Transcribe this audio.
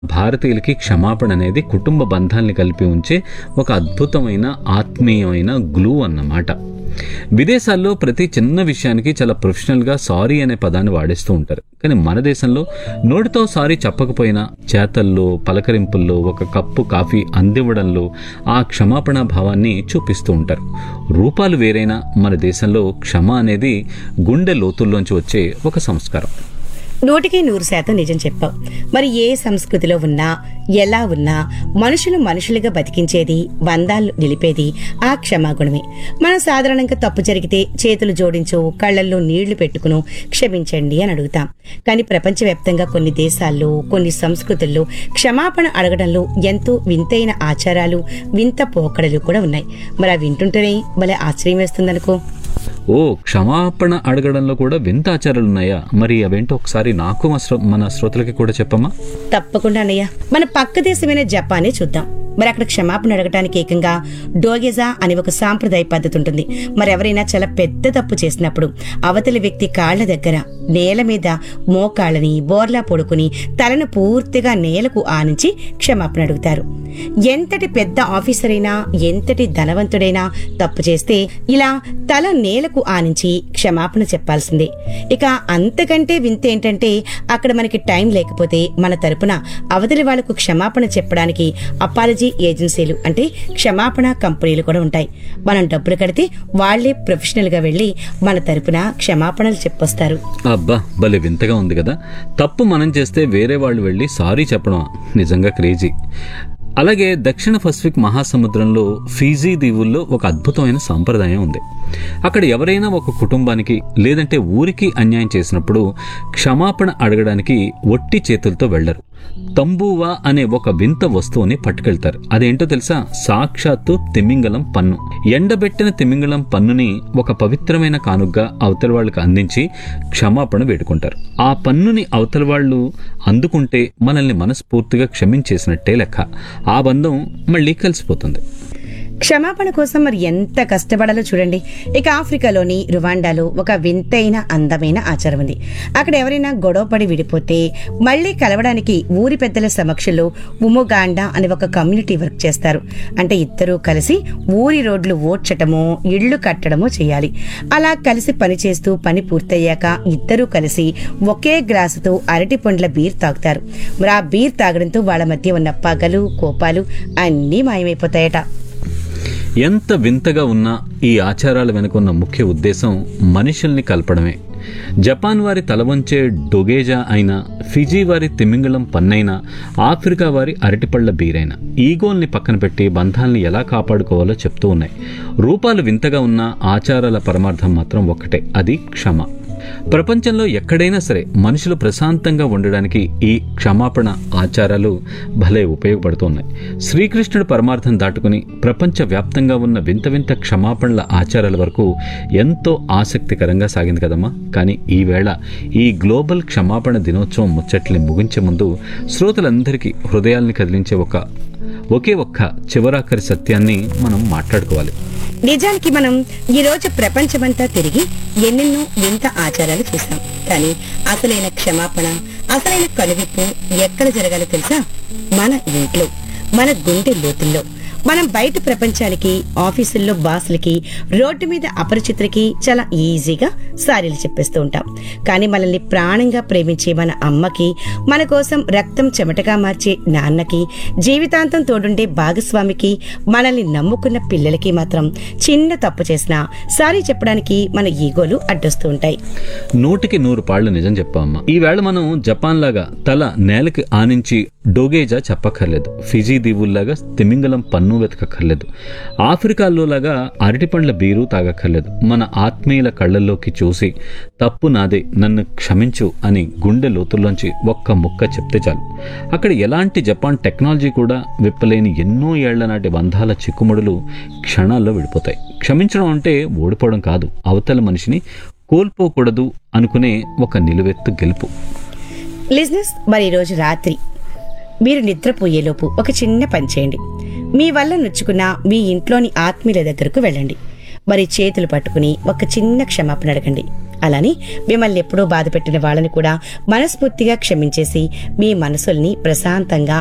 భారతీయులకి క్షమాపణ అనేది కుటుంబ బంధాల్ని కలిపి ఉంచే ఒక అద్భుతమైన ఆత్మీయమైన గ్లూ అన్నమాట విదేశాల్లో ప్రతి చిన్న విషయానికి చాలా ప్రొఫెషనల్గా సారీ అనే పదాన్ని వాడేస్తూ ఉంటారు కానీ మన దేశంలో నోటితో సారీ చెప్పకపోయినా చేతల్లో పలకరింపుల్లో ఒక కప్పు కాఫీ అందివ్వడంలో ఆ క్షమాపణ భావాన్ని చూపిస్తూ ఉంటారు రూపాలు వేరైనా మన దేశంలో క్షమ అనేది గుండె లోతుల్లోంచి వచ్చే ఒక సంస్కారం నూటికి నూరు శాతం నిజం చెప్పావు మరి ఏ సంస్కృతిలో ఉన్నా ఎలా ఉన్నా మనుషులు మనుషులుగా బతికించేది బంధాలు నిలిపేది ఆ క్షమాగుణమే మనం సాధారణంగా తప్పు జరిగితే చేతులు జోడించు కళ్ళల్లో నీళ్లు పెట్టుకును క్షమించండి అని అడుగుతాం కానీ ప్రపంచవ్యాప్తంగా కొన్ని దేశాల్లో కొన్ని సంస్కృతుల్లో క్షమాపణ అడగడంలో ఎంతో వింతైన ఆచారాలు వింత పోకడలు కూడా ఉన్నాయి మరి అవి వింటుంటేనే భలే ఆశ్చర్యం వేస్తుందనుకో ఓ క్షమాపణ అడగడంలో కూడా వింత ఆచారాలు ఉన్నాయా మరి అవేంటో ఒకసారి నాకు మా శ్రో- మన శ్రోతలకి కూడా చెప్పమ్మా తప్పకుండా అన్నయ్య మన పక్క దేశమైన జపానే చూద్దాం మరి అక్కడ క్షమాపణ అడగటానికి ఏకంగా డోగెజా అనే ఒక సాంప్రదాయ పద్ధతి ఉంటుంది మరి ఎవరైనా చాలా పెద్ద తప్పు చేసినప్పుడు అవతలి వ్యక్తి కాళ్ల దగ్గర నేల మీద మోకాళ్ళని బోర్లా పడుకుని తలను పూర్తిగా నేలకు ఆనించి క్షమాపణ అడుగుతారు ఎంతటి పెద్ద ఆఫీసర్ అయినా ఎంతటి ధనవంతుడైనా తప్పు చేస్తే ఇలా తల నేలకు ఆనించి క్షమాపణ చెప్పాల్సిందే ఇక అంతకంటే వింత ఏంటంటే అక్కడ మనకి టైం లేకపోతే మన తరపున అవతలి వాళ్లకు క్షమాపణ చెప్పడానికి అపాలజీ ఏజెన్సీలు అంటే క్షమాపణ కంపెనీలు కూడా ఉంటాయి మనం డబ్బులు కడితే వాళ్లే ప్రొఫెషనల్ గా వెళ్లి మన తరపున క్షమాపణలు చెప్పొస్తారు అబ్బా భలే వింతగా ఉంది కదా తప్పు మనం చేస్తే వేరే వాళ్ళు వెళ్ళి సారీ చెప్పడం నిజంగా క్రేజీ అలాగే దక్షిణ పసిఫిక్ మహాసముద్రంలో ఫీజీ దీవుల్లో ఒక అద్భుతమైన సాంప్రదాయం ఉంది అక్కడ ఎవరైనా ఒక కుటుంబానికి లేదంటే ఊరికి అన్యాయం చేసినప్పుడు క్షమాపణ అడగడానికి ఒట్టి చేతులతో వెళ్లరు తంబూవా అనే ఒక వింత వస్తువుని పట్టుకెళ్తారు అదేంటో తెలుసా సాక్షాత్తు తిమింగలం పన్ను ఎండబెట్టిన తిమింగలం పన్నుని ఒక పవిత్రమైన కానుగ్గా అవతల వాళ్ళకి అందించి క్షమాపణ వేడుకుంటారు ఆ పన్నుని అవతల వాళ్ళు అందుకుంటే మనల్ని మనస్ఫూర్తిగా క్షమించేసినట్టే లెక్క ఆ బంధం మళ్ళీ కలిసిపోతుంది క్షమాపణ కోసం మరి ఎంత కష్టపడాలో చూడండి ఇక ఆఫ్రికాలోని రువాండాలో ఒక వింతైన అందమైన ఆచారం ఉంది అక్కడ ఎవరైనా గొడవపడి విడిపోతే మళ్ళీ కలవడానికి ఊరి పెద్దల సమక్షంలో ఉమోగాండా అనే ఒక కమ్యూనిటీ వర్క్ చేస్తారు అంటే ఇద్దరూ కలిసి ఊరి రోడ్లు ఓడ్చటమో ఇళ్లు కట్టడమో చేయాలి అలా కలిసి పని చేస్తూ పని పూర్తయ్యాక ఇద్దరూ కలిసి ఒకే గ్లాసుతో అరటి పండ్ల బీర్ తాగుతారు మరి ఆ బీర్ తాగడంతో వాళ్ళ మధ్య ఉన్న పగలు కోపాలు అన్నీ మాయమైపోతాయట ఎంత వింతగా ఉన్నా ఈ ఆచారాల వెనుకున్న ముఖ్య ఉద్దేశం మనుషుల్ని కలపడమే జపాన్ వారి తల వంచే డొగేజా అయినా ఫిజీ వారి తిమింగళం పన్నైనా ఆఫ్రికా వారి అరటిపళ్ల బీరైనా ఈగోల్ని పక్కన పెట్టి బంధాల్ని ఎలా కాపాడుకోవాలో చెప్తూ ఉన్నాయి రూపాలు వింతగా ఉన్న ఆచారాల పరమార్థం మాత్రం ఒక్కటే అది క్షమ ప్రపంచంలో ఎక్కడైనా సరే మనుషులు ప్రశాంతంగా ఉండడానికి ఈ క్షమాపణ ఆచారాలు భలే ఉపయోగపడుతున్నాయి శ్రీకృష్ణుడు పరమార్థం దాటుకుని ప్రపంచ వ్యాప్తంగా ఉన్న వింత వింత క్షమాపణల ఆచారాల వరకు ఎంతో ఆసక్తికరంగా సాగింది కదమ్మా కానీ ఈవేళ ఈ గ్లోబల్ క్షమాపణ దినోత్సవం ముచ్చట్ని ముగించే ముందు శ్రోతలందరికీ హృదయాల్ని కదిలించే ఒక ఒకే ఒక్క చివరాఖరి సత్యాన్ని మనం మాట్లాడుకోవాలి నిజానికి మనం ఈ రోజు ప్రపంచమంతా తిరిగి ఎన్నెన్నో వింత ఆచారాలు చూసాం కానీ అసలైన క్షమాపణ అసలైన కనువిప్పు ఎక్కడ జరగాలో తెలుసా మన ఇంట్లో మన గుండె లోతుల్లో మనం బయట ప్రపంచానికి ఆఫీసుల్లో బాసులకి రోడ్డు మీద అపరిచితులకి చాలా ఈజీగా సారీలు చెప్పేస్తూ ఉంటాం కానీ మనల్ని ప్రాణంగా ప్రేమించే మన అమ్మకి మన కోసం రక్తం చెమటగా మార్చే నాన్నకి జీవితాంతం తోడుండే భాగస్వామికి మనల్ని నమ్ముకున్న పిల్లలకి మాత్రం చిన్న తప్పు చేసినా సారీ చెప్పడానికి మన ఈగోలు అడ్డొస్తూ ఉంటాయి నూటికి నూరు పాళ్ళు నిజం చెప్పమ్మా ఈవేళ మనం జపాన్ లాగా తల నేలకి ఆనించి డోగేజా చెప్పక్కర్లేదు ఫిజీ దీవుల్లాగా తిమింగలం పన్ను వెతకక్కర్లేదు ఆఫ్రికాలో లాగా అరటిపండ్ల బీరు తాగక్కర్లేదు మన ఆత్మీయుల కళ్ళల్లోకి చూసి తప్పు నాదే నన్ను క్షమించు అని గుండె లోతుల్లోంచి ఒక్క ముక్క చెప్తే చాలు అక్కడ ఎలాంటి జపాన్ టెక్నాలజీ కూడా విప్పలేని ఎన్నో ఏళ్ల నాటి బంధాల చిక్కుముడులు క్షణాల్లో విడిపోతాయి క్షమించడం అంటే ఓడిపోవడం కాదు అవతల మనిషిని కోల్పోకూడదు అనుకునే ఒక నిలువెత్తు గెలుపు లిజినెస్ మరి ఈరోజు రాత్రి మీరు నిద్రపోయేలోపు ఒక చిన్న పని చేయండి మీ వల్ల నొచ్చుకున్న మీ ఇంట్లోని ఆత్మీయుల దగ్గరకు వెళ్ళండి మరి చేతులు పట్టుకుని ఒక చిన్న క్షమాపణ అడగండి అలానే మిమ్మల్ని ఎప్పుడూ బాధ పెట్టిన వాళ్ళని కూడా మనస్ఫూర్తిగా క్షమించేసి మీ మనసుల్ని ప్రశాంతంగా